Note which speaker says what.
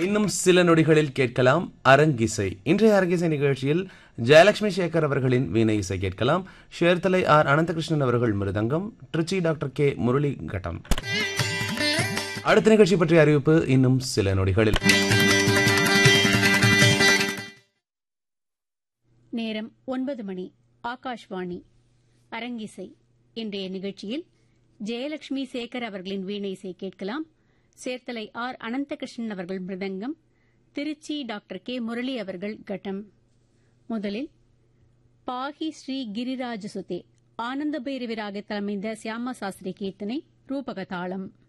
Speaker 1: இன்னும் சில நொடிகளில் கேட்கலாம் அரங்கிசை இன்றைய அரங்கிசை நிகழ்ச்சியில் ஜெயலட்சுமி சேகர் அவர்களின் வீணை இசை கேட்கலாம் ஷேர்தலை ஆர் அனந்தகிருஷ்ணன் அவர்கள் மிருதங்கம் திருச்சி டாக்டர் கே முரளி கட்டம் அடுத்த நிகழ்ச்சி பற்றிய அறிவிப்பு இன்னும் சில நொடிகளில்
Speaker 2: நேரம் ஒன்பது மணி ஆகாஷ்வாணி அரங்கிசை இன்றைய நிகழ்ச்சியில் ஜெயலட்சுமி சேகர் அவர்களின் வீணை இசை கேட்கலாம் சேர்த்தலை ஆர் அனந்தகிருஷ்ணன் அவர்கள் மிருதங்கம் திருச்சி டாக்டர் கே முரளி அவர்கள் கட்டம் முதலில் பாகி ஸ்ரீ கிரிராஜ சுதே ஆனந்த பைரவி ராகத்தில் அமைந்த சியாம சாஸ்திரி கீர்த்தனை ரூபக தாளம்